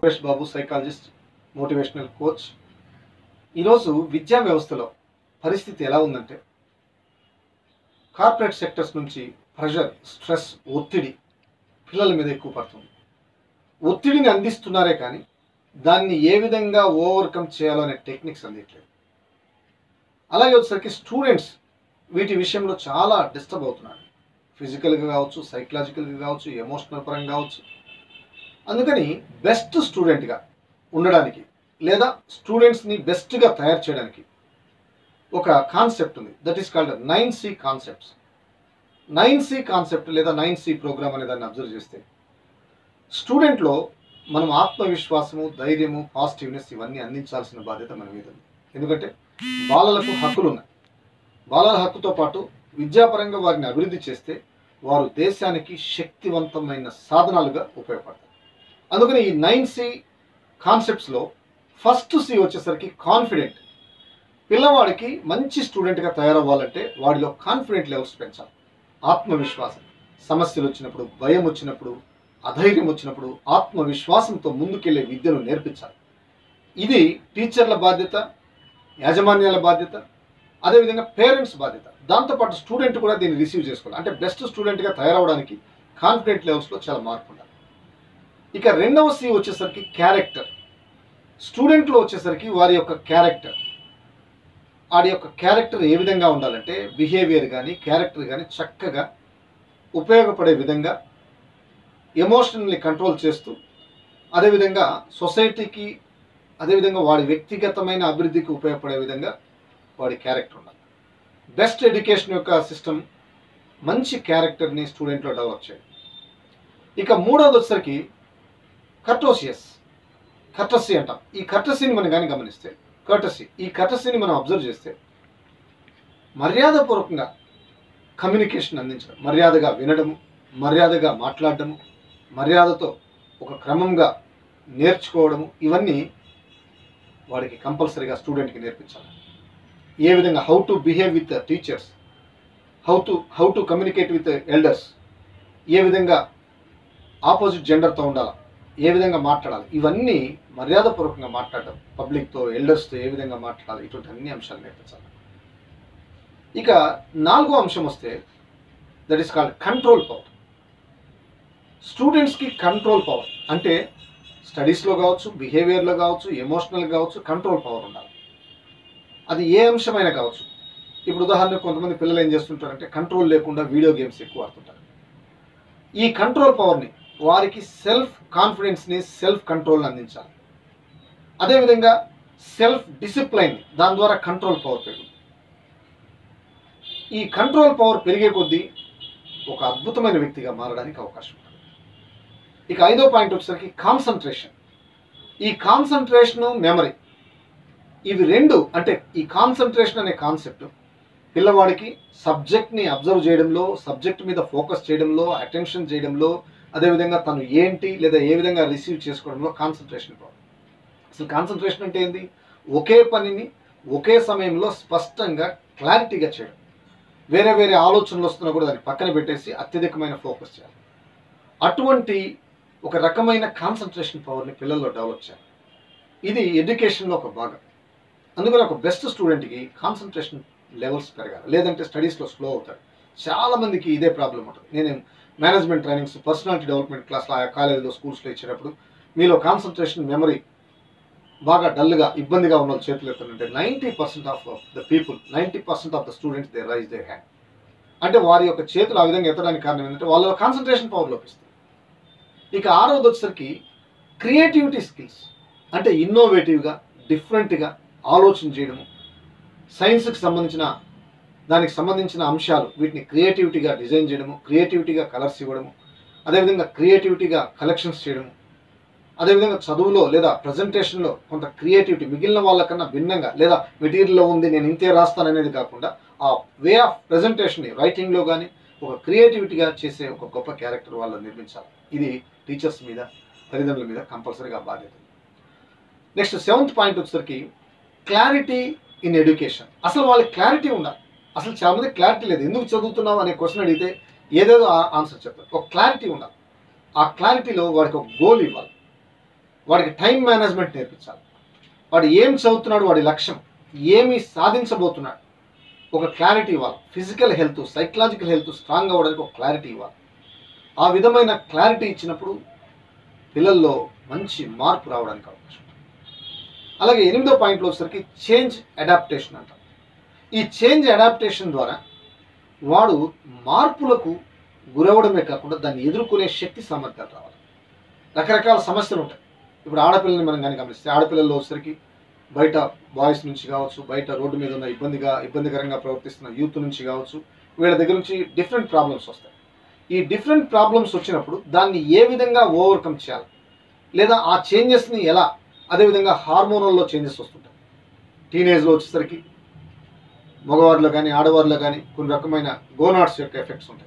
Suresh Babu psychologist motivational coach ఈరోజు విద్యా వ్యవస్థలో పరిస్థితి ఎలా ఉందంటే కార్పొరేట్ సెక్టర్స్ నుంచి ప్రెషర్ స్ట్రెస్ ఒత్తిడి పిల్లల మీద ఎక్కువ పడుతుంది ఒత్తిడిని అందిస్తున్నారే కానీ దాన్ని ఏ విధంగా ఓవర్కమ్ చేయాలో అనే టెక్నిక్స్ అందించలేదు అలాగే వచ్చేసరికి స్టూడెంట్స్ వీటి విషయంలో చాలా డిస్టర్బ్ అవుతున్నారు ఫిజికల్గా కావచ్చు సైకలాజికల్గా కావచ్చు ఎమోషనల్ పరంగా కావచ్చు అందుకని బెస్ట్ స్టూడెంట్గా ఉండడానికి లేదా స్టూడెంట్స్ని బెస్ట్గా తయారు చేయడానికి ఒక కాన్సెప్ట్ ఉంది that is called nine C concepts nine C concept లేదా నైన్ సి ప్రోగ్రామ్ అనే దాన్ని అబ్జర్వ్ చేస్తే స్టూడెంట్లో మనం ఆత్మవిశ్వాసము ధైర్యము పాజిటివ్నెస్ ఇవన్నీ అందించాల్సిన బాధ్యత మన మీద ఉంది ఎందుకంటే బాలలకు హక్కులు ఉన్నాయి బాలల హక్కుతో పాటు విద్యాపరంగా వారిని అభివృద్ధి చేస్తే వారు దేశానికి శక్తివంతమైన సాధనాలుగా ఉపయోగపడతారు అందుకని ఈ నైన్ సి కాన్సెప్ట్స్లో ఫస్ట్ సి వచ్చేసరికి కాన్ఫిడెంట్ పిల్లవాడికి మంచి స్టూడెంట్గా తయారవ్వాలంటే వాడిలో కాన్ఫిడెంట్ లెవెల్స్ పెంచాలి ఆత్మవిశ్వాసం సమస్యలు వచ్చినప్పుడు భయం వచ్చినప్పుడు అధైర్యం వచ్చినప్పుడు ఆత్మవిశ్వాసంతో ముందుకెళ్లే విద్యను నేర్పించాలి ఇది టీచర్ల బాధ్యత యాజమాన్యాల బాధ్యత అదేవిధంగా పేరెంట్స్ బాధ్యత దాంతోపాటు స్టూడెంట్ కూడా దీన్ని రిసీవ్ చేసుకోవాలి అంటే బెస్ట్ స్టూడెంట్గా తయారవడానికి కాన్ఫిడెంట్ లెవెల్స్లో చాలా మార్పు ఉండాలి ఇక రెండవ సి వచ్చేసరికి క్యారెక్టర్ స్టూడెంట్లో వచ్చేసరికి వారి యొక్క క్యారెక్టర్ వాడి యొక్క క్యారెక్టర్ ఏ విధంగా ఉండాలంటే బిహేవియర్ కానీ క్యారెక్టర్ కానీ చక్కగా ఉపయోగపడే విధంగా ఎమోషనల్ని కంట్రోల్ చేస్తూ అదేవిధంగా సొసైటీకి అదేవిధంగా వాడి వ్యక్తిగతమైన అభివృద్ధికి ఉపయోగపడే విధంగా వాడి క్యారెక్టర్ ఉండాలి బెస్ట్ ఎడ్యుకేషన్ యొక్క సిస్టమ్ మంచి క్యారెక్టర్ని స్టూడెంట్లో డెవలప్ చేయడం ఇక మూడవది వచ్చేసరికి కర్టోసియస్ కర్టసీ అంటాం ఈ కర్టసీని మనం కానీ గమనిస్తే కర్టసీ ఈ కర్టసీని మనం అబ్జర్వ్ చేస్తే మర్యాదపూర్వకంగా కమ్యూనికేషన్ అందించడం మర్యాదగా వినడము మర్యాదగా మాట్లాడడము మర్యాదతో ఒక క్రమంగా నేర్చుకోవడము ఇవన్నీ వాడికి కంపల్సరీగా స్టూడెంట్కి నేర్పించాలి ఏ విధంగా how to behave with teachers how to how to communicate with elders ఏ విధంగా ఆపోజిట్ జెండర్తో ఉండాలి ఏ విధంగా మాట్లాడాలి ఇవన్నీ మర్యాదపూర్వకంగా మాట్లాడడం పబ్లిక్తో ఎల్డర్స్తో ఏ విధంగా మాట్లాడాలి ఇటువంటి అన్ని అంశాలు నేర్పించాలి ఇక నాలుగో అంశం వస్తే that is called control power స్టూడెంట్స్కి కంట్రోల్ పవర్ అంటే స్టడీస్లో కావచ్చు బిహేవియర్లో కావచ్చు ఎమోషనల్ కావచ్చు కంట్రోల్ పవర్ ఉండాలి అది ఏ అంశమైనా కావచ్చు ఇప్పుడు ఉదాహరణకు కొంతమంది పిల్లలు ఏం చేస్తుంటారంటే కంట్రోల్ లేకుండా వీడియో గేమ్స్ ఎక్కువ ఆడుతుంటారు ఈ కంట్రోల్ పవర్ని వారికి సెల్ఫ్ కాన్ఫిడెన్స్ని సెల్ఫ్ కంట్రోల్ని అందించాలి అదేవిధంగా సెల్ఫ్ డిసిప్లైన్ దాని ద్వారా కంట్రోల్ పవర్ పెరుగుతుంది ఈ కంట్రోల్ పవర్ పెరిగే కొద్దీ ఒక అద్భుతమైన వ్యక్తిగా మారడానికి అవకాశం ఉంటుంది ఇక ఐదో పాయింట్ వచ్చేసరికి కాన్సన్ట్రేషన్ ఈ కాన్సన్ట్రేషను మెమరీ ఇవి రెండు అంటే ఈ కాన్సన్ట్రేషన్ అనే కాన్సెప్ట్ పిల్లవాడికి సబ్జెక్ట్ని అబ్జర్వ్ చేయడంలో సబ్జెక్ట్ మీద ఫోకస్ చేయడంలో అటెన్షన్ చేయడంలో అదేవిధంగా తను ఏంటి లేదా ఏ విధంగా రిసీవ్ చేసుకోవడంలో కాన్సన్ట్రేషన్ పవర్ అసలు కాన్సన్ట్రేషన్ అంటే ఏంది ఒకే పనిని ఒకే సమయంలో స్పష్టంగా క్లారిటీగా చేయడం వేరే వేరే ఆలోచనలు వస్తున్నా కూడా దాన్ని పక్కన పెట్టేసి అత్యధికమైన ఫోకస్ చేయాలి అటువంటి ఒక రకమైన కాన్సన్ట్రేషన్ పవర్ని పిల్లల్లో డెవలప్ చేయాలి ఇది ఎడ్యుకేషన్లో ఒక భాగం అందుకని ఒక బెస్ట్ స్టూడెంట్కి కాన్సన్ట్రేషన్ లెవెల్స్ పెరగాలి లేదంటే స్టడీస్లో స్లో అవుతాడు చాలా మందికి ఇదే ప్రాబ్లం ఉంటుంది నేను మేనేజ్మెంట్ ట్రైనింగ్స్ పర్సనాలిటీ డెవలప్మెంట్ క్లాస్లో ఆ కాలేజీలో స్కూల్స్లో ఇచ్చినప్పుడు మీలో కాన్సన్ట్రేషన్ మెమరీ బాగా డల్గా ఇబ్బందిగా ఉన్న వాళ్ళు చేతులు ఎత్తారంటే ninety percent of the people ninety percent of the students they raise they hand అంటే వారి యొక్క చేతులు ఆ విధంగా ఎత్తడానికి కారణం ఏంటంటే వాళ్ళ కాన్సన్ట్రేషన్ పవర్ లోపిస్తుంది ఇక ఆరవది వచ్చేసరికి క్రియేటివిటీ స్కిల్స్ అంటే ఇన్నోవేటివ్గా డిఫరెంట్గా ఆలోచన చేయడము సైన్స్కి సంబంధించిన దానికి సంబంధించిన అంశాలు వీటిని క్రియేటివిటీగా డిజైన్ చేయడము క్రియేటివిటీగా కలర్స్ ఇవ్వడము అదేవిధంగా క్రియేటివిటీగా కలెక్షన్స్ చేయడము అదేవిధంగా చదువులో లేదా ప్రజెంటేషన్లో కొంత క్రియేటివిటీ మిగిలిన వాళ్ళకన్నా భిన్నంగా లేదా మెటీరియల్లో ఉంది నేను ఇంతే రాస్తాను అనేది కాకుండా ఆ వే ఆఫ్ ప్రజెంటేషన్ని రైటింగ్లో కానీ ఒక క్రియేటివిటీగా చేసే ఒక గొప్ప క్యారెక్టర్ వాళ్ళు నిర్మించాలి ఇది టీచర్స్ మీద తల్లిదండ్రుల మీద కంపల్సరీగా బాధ్యత నెక్స్ట్ సెవెంత్ పాయింట్ వచ్చేసరికి క్లారిటీ ఇన్ ఎడ్యుకేషన్ అసలు వాళ్ళకి క్లారిటీ ఉండాలి అసలు చాలా మంది క్లారిటీ లేదు ఎందుకు చదువుతున్నావు అనే క్వశ్చన్ అడిగితే ఏదేదో ఆన్సర్ చెప్తారు ఒక క్లారిటీ ఉండాలి ఆ క్లారిటీలో వాడికి ఒక గోల్ ఇవ్వాలి వాడికి టైం మేనేజ్మెంట్ నేర్పించాలి వాడు ఏం చదువుతున్నాడు వాడి లక్ష్యం ఏమి సాధించబోతున్నాడు ఒక క్లారిటీ ఇవ్వాలి physical health psychological health strong అవ్వడానికి ఒక క్లారిటీ ఇవ్వాలి ఆ విధమైన క్లారిటీ ఇచ్చినప్పుడు పిల్లల్లో మంచి మార్పు రావడానికి అవకాశం ఉంది. అలాగే ఎనిమిదో పాయింట్లో వచ్చేసరికి చేంజ్ అడాప్టేషన్ అంటారు ఈ చేంజ్ అడాప్టేషన్ ద్వారా వాడు మార్పులకు గురవడమే కాకుండా దాన్ని ఎదుర్కొనే శక్తి సామర్థ్యాలు రావాలి రకరకాల సమస్యలు ఉంటాయి ఇప్పుడు ఆడపిల్లని మనం కానీ గమనిస్తే ఆడపిల్లల్లో వచ్చేసరికి బయట బాయ్స్ నుంచి కావచ్చు బయట రోడ్డు మీద ఉన్న ఇబ్బందిగా ఇబ్బందికరంగా ప్రవర్తిస్తున్న యూత్ నుంచి కావచ్చు వీళ్ళ దగ్గర నుంచి డిఫరెంట్ ప్రాబ్లమ్స్ వస్తాయి ఈ డిఫరెంట్ ప్రాబ్లమ్స్ వచ్చినప్పుడు దాన్ని ఏ విధంగా ఓవర్కమ్ చేయాలి లేదా ఆ చేంజెస్ని ఎలా అదేవిధంగా హార్మోనల్లో చేంజెస్ వస్తుంటాయి టీనేజ్లో వచ్చేసరికి మగవారిలో కానీ ఆడవారిలో కానీ కొన్ని రకమైన గోనాట్స్ యొక్క ఎఫెక్ట్స్ ఉంటాయి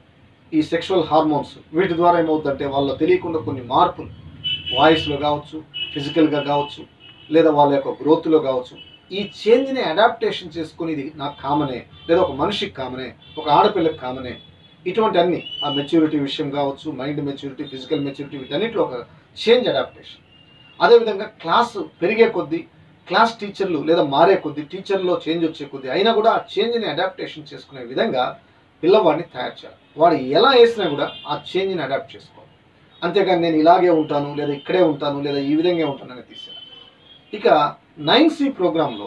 ఈ సెక్షువల్ హార్మోన్స్ వీటి ద్వారా ఏమవుతుందంటే వాళ్ళలో తెలియకుండా కొన్ని మార్పులు వాయిస్లో కావచ్చు ఫిజికల్గా కావచ్చు లేదా వాళ్ళ యొక్క గ్రోత్లో కావచ్చు ఈ చేంజ్ని అడాప్టేషన్ చేసుకుని ఇది నాకు కామనే లేదా ఒక మనిషికి కామనే ఒక ఆడపిల్లకి కామనే ఇటువంటి అన్ని ఆ మెచ్యూరిటీ విషయం కావచ్చు మైండ్ మెచ్యూరిటీ ఫిజికల్ మెచ్యూరిటీ వీటన్నిటిలో ఒక చేంజ్ అడాప్టేషన్ అదేవిధంగా క్లాస్ పెరిగే కొద్దీ క్లాస్ టీచర్లు లేదా మారే కొద్దీ టీచర్లో చేంజ్ వచ్చే కొద్దీ అయినా కూడా ఆ చేంజ్ని అడాప్టేషన్ చేసుకునే విధంగా పిల్లవాడిని తయారు చేయాలి వాడు ఎలా వేసినా కూడా ఆ చేంజ్ని అడాప్ట్ చేసుకోవాలి అంతేకాని నేను ఇలాగే ఉంటాను లేదా ఇక్కడే ఉంటాను లేదా ఈ విధంగా ఉంటానని తీసేయాలి ఇక నైన్ సి ప్రోగ్రాంలో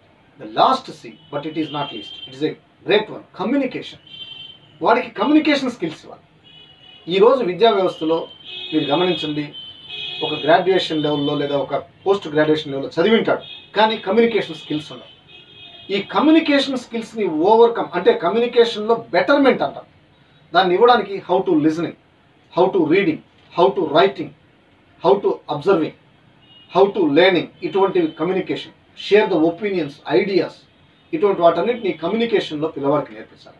the last C but it is not least it is a great one communication వాడికి కమ్యూనికేషన్ స్కిల్స్ ఇవ్వాలి ఈరోజు విద్యా వ్యవస్థలో మీరు గమనించండి ఒక గ్రాడ్యుయేషన్ లెవెల్లో లేదా ఒక పోస్ట్ గ్రాడ్యుయేషన్ లెవెల్లో చదివింటాడు కానీ కమ్యూనికేషన్ స్కిల్స్ ఉండవు ఈ కమ్యూనికేషన్ స్కిల్స్ని ఓవర్కమ్ అంటే కమ్యూనికేషన్లో బెటర్మెంట్ అంటాం దాన్ని ఇవ్వడానికి how to listening how to reading how to writing how to observing how to learning ఇటువంటి communication share the opinions ideas ఇటువంటి వాటన్నిటిని కమ్యూనికేషన్లో పిల్లవాడికి నేర్పించాలి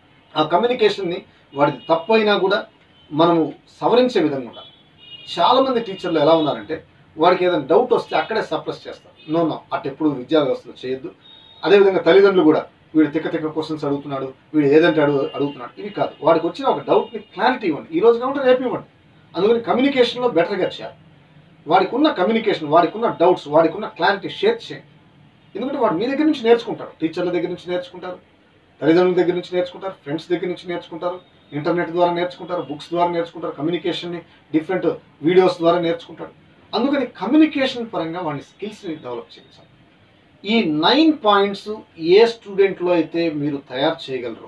ఆ కమ్యూనికేషన్ని వాడిది తప్పైనా కూడా మనము సవరించే విధంగా ఉండాలి చాలామంది టీచర్లు ఎలా ఉన్నారంటే వాడికి ఏదైనా డౌట్ వస్తే అక్కడే సప్రెస్ చేస్తారు నో నో అటు ఎప్పుడు విద్యా వ్యవస్థలో చేయొద్దు అదేవిధంగా తల్లిదండ్రులు కూడా వీడు తిక్క తిక్క క్వశ్చన్స్ అడుగుతున్నాడు వీడు ఏదంటే అడుగు అడుగుతున్నాడు ఇవి కాదు వాడికి వచ్చిన ఒక డౌట్ని క్లారిటీ ఇవ్వండి ఈ రోజు కాబట్టి రేపు ఇవ్వండి అందుకని కమ్యూనికేషన్లో బెటర్గా చేయాలి వాడికి ఉన్న కమ్యూనికేషన్ వాడికి ఉన్న డౌట్స్ వాడికి ఉన్న క్లారిటీ షేర్ చేయండి ఎందుకంటే వాడు మీ దగ్గర నుంచి నేర్చుకుంటారు టీచర్ల దగ్గర నుంచి నేర్చుకుంటారు తల్లిదండ్రుల దగ్గర నుంచి నేర్చుకుంటారు ఫ్రెండ్స్ దగ్గర నుంచి నేర్చుకుంటారు ఇంటర్నెట్ ద్వారా నేర్చుకుంటారు బుక్స్ ద్వారా నేర్చుకుంటారు కమ్యూనికేషన్ని డిఫరెంట్ వీడియోస్ ద్వారా నేర్చుకుంటారు అందుకని కమ్యూనికేషన్ పరంగా వాడి స్కిల్స్ని డెవలప్ చేయించాలి ఈ నైన్ పాయింట్స్ ఏ స్టూడెంట్లో అయితే మీరు తయారు చేయగలరో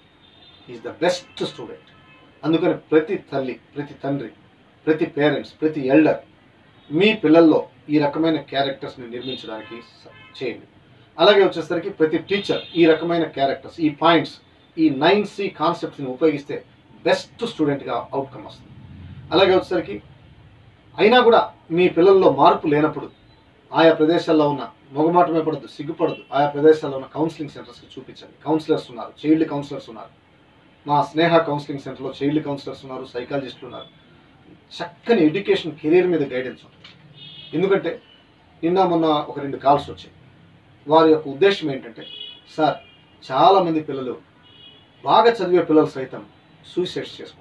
ఈజ్ ద బెస్ట్ స్టూడెంట్ అందుకని ప్రతి తల్లి ప్రతి తండ్రి ప్రతి పేరెంట్స్ ప్రతి ఎల్డర్ మీ పిల్లల్లో ఈ రకమైన క్యారెక్టర్స్ని నిర్మించడానికి స- చేయండి అలాగే వచ్చేసరికి ప్రతి టీచర్ ఈ రకమైన క్యారెక్టర్స్ ఈ పాయింట్స్ ఈ నైన్ సి కాన్సెప్ట్స్ని ఉపయోగిస్తే బెస్ట్ స్టూడెంట్గా అవుట్కమ్ వస్తుంది అలాగే వచ్చేసరికి అయినా కూడా మీ పిల్లల్లో మార్పు లేనప్పుడు ఆయా ప్రదేశాల్లో ఉన్న మొగమాటమే పడద్దు సిగ్గుపడదు ఆయా ప్రదేశాల్లో ఉన్న కౌన్సిలింగ్ సెంటర్స్కి చూపించండి కౌన్సిలర్స్ ఉన్నారు చైల్డ్ కౌన్సిలర్స్ ఉన్నారు మా స్నేహ కౌన్సిలింగ్ సెంటర్లో చైల్డ్ కౌన్సిలర్స్ ఉన్నారు సైకాలజిస్టులు ఉన్నారు చక్కని ఎడ్యుకేషన్ కెరీర్ మీద గైడెన్స్ ఉంటుంది ఎందుకంటే నిన్న మొన్న ఒక రెండు కాల్స్ వచ్చాయి వారి యొక్క ఉద్దేశం ఏంటంటే సార్ చాలామంది పిల్లలు బాగా చదివే పిల్లలు సైతం సూసైడ్స్ చేసుకుంటారు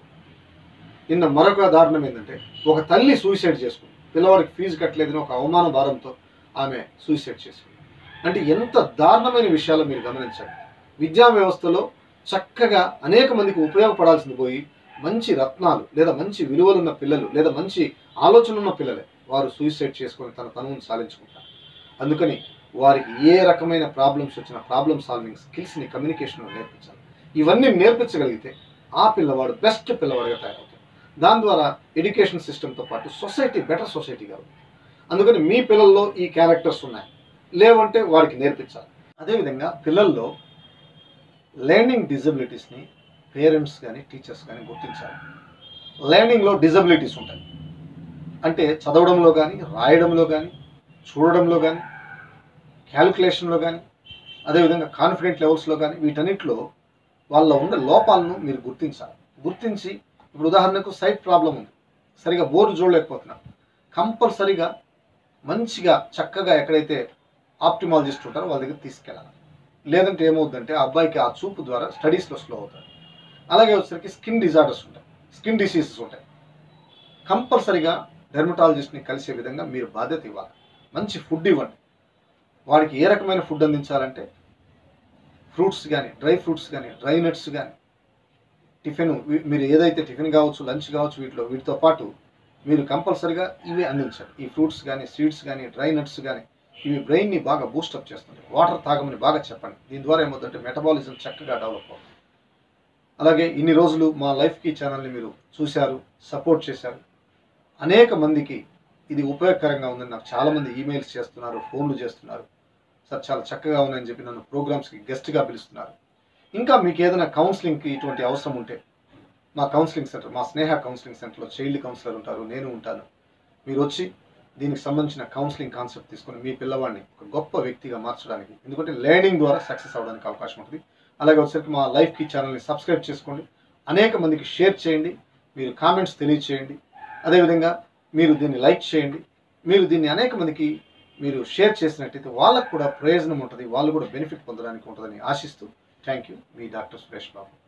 నిన్న మరొక దారుణం ఏంటంటే ఒక తల్లి సూసైడ్ చేసుకుంది పిల్లవాడికి ఫీజు కట్టలేదని ఒక అవమాన భారంతో ఆమె సూసైడ్ చేసుకుంది అంటే ఎంత దారుణమైన విషయాలు మీరు గమనించండి విద్యా వ్యవస్థలో చక్కగా అనేక మందికి ఉపయోగపడాల్సింది పోయి మంచి రత్నాలు లేదా మంచి విలువలున్న పిల్లలు లేదా మంచి ఆలోచన ఉన్న పిల్లలే వారు సూసైడ్ చేసుకొని తన తనువును సాధించుకుంటారు అందుకని వారికి ఏ రకమైన ప్రాబ్లమ్స్ వచ్చినా ప్రాబ్లమ్ సాల్వింగ్ స్కిల్స్ని కమ్యూనికేషన్లో నేర్పించాలి ఇవన్నీ నేర్పించగలిగితే ఆ పిల్లవాడు బెస్ట్ పిల్లవాడిగా తయారవుతాడు దాని ద్వారా ఎడ్యుకేషన్ సిస్టమ్తో పాటు సొసైటీ బెటర్ సొసైటీగా ఉంది అందుకని మీ పిల్లల్లో ఈ క్యారెక్టర్స్ ఉన్నాయి లేవంటే వాడికి నేర్పించాలి అదేవిధంగా పిల్లల్లో లెర్నింగ్ డిజబిలిటీస్ని పేరెంట్స్ కానీ టీచర్స్ కానీ గుర్తించాలి లెర్నింగ్లో డిజబిలిటీస్ ఉంటాయి అంటే చదవడంలో కానీ రాయడంలో కానీ చూడడంలో కానీ క్యాలిక్యులేషన్లో కానీ అదేవిధంగా కాన్ఫిడెంట్ లెవెల్స్లో కానీ వీటన్నిటిలో వాళ్ళ ఉన్న లోపాలను మీరు గుర్తించాలి గుర్తించి ఇప్పుడు ఉదాహరణకు సైట్ ప్రాబ్లం ఉంది సరిగా బోర్డు చూడలేకపోతున్నారు కంపల్సరిగా మంచిగా చక్కగా ఎక్కడైతే ఆప్టిమాలజిస్ట్ ఉంటారో వాళ్ళ దగ్గర తీసుకెళ్ళాలి లేదంటే ఏమవుతుందంటే ఆ అబ్బాయికి ఆ చూపు ద్వారా స్టడీస్లో స్లో అవుతాడు అలాగే వచ్చేసరికి స్కిన్ డిజార్డర్స్ ఉంటాయి స్కిన్ డిసీజెస్ ఉంటాయి కంపల్సరిగా డెర్మటాలజిస్ట్ని కలిసే విధంగా మీరు బాధ్యత ఇవ్వాలి మంచి ఫుడ్ ఇవ్వండి వాడికి ఏ రకమైన ఫుడ్ అందించాలంటే ఫ్రూట్స్ కానీ డ్రై ఫ్రూట్స్ కానీ డ్రై నట్స్ కానీ టిఫిన్ వీ- మీరు ఏదైతే టిఫిన్ కావచ్చు లంచ్ కావచ్చు వీటిలో వీటితో పాటు మీరు కంపల్సరిగా ఇవి అందించండి ఈ ఫ్రూట్స్ కానీ సీడ్స్ కానీ డ్రై నట్స్ కానీ ఇవి బ్రెయిన్ని బాగా బూస్టప్ చేస్తుంది వాటర్ తాగమని బాగా చెప్పండి దీని ద్వారా ఏమవుతుందంటే మెటబాలిజం చక్కగా డెవలప్ అవుతుంది అలాగే ఇన్ని రోజులు మా లైఫ్కి ఛానల్ని మీరు చూశారు సపోర్ట్ చేశారు అనేక మందికి ఇది ఉపయోగకరంగా ఉందని నాకు చాలామంది ఈమెయిల్స్ చేస్తున్నారు ఫోన్లు చేస్తున్నారు సార్ చాలా చక్కగా ఉందని చెప్పి నన్ను ప్రోగ్రామ్స్కి గెస్ట్గా పిలుస్తున్నారు ఇంకా మీకు ఏదైనా కౌన్సిలింగ్కి ఇటువంటి అవసరం ఉంటే మా కౌన్సిలింగ్ సెంటర్ మా స్నేహ కౌన్సిలింగ్ సెంటర్లో చైల్డ్ కౌన్సిలర్ ఉంటారు నేను ఉంటాను మీరు వచ్చి దీనికి సంబంధించిన కౌన్సిలింగ్ కాన్సెప్ట్ తీసుకొని మీ పిల్లవాడిని ఒక గొప్ప వ్యక్తిగా మార్చడానికి ఎందుకంటే లెర్నింగ్ ద్వారా సక్సెస్ అవ్వడానికి అవకాశం ఉంటుంది అలాగే వచ్చేసరికి మా లైఫ్కి ఛానల్ని సబ్స్క్రైబ్ చేసుకోండి అనేక మందికి షేర్ చేయండి మీరు కామెంట్స్ తెలియచేయండి అదేవిధంగా మీరు దీన్ని లైక్ చేయండి మీరు దీన్ని అనేక మందికి మీరు షేర్ చేసినట్టయితే వాళ్ళకు కూడా ప్రయోజనం ఉంటుంది వాళ్ళు కూడా బెనిఫిట్ పొందడానికి ఉంటుందని ఆశిస్తూ థ్యాంక్ యూ మీ డాక్టర్ సురేష్ బాబు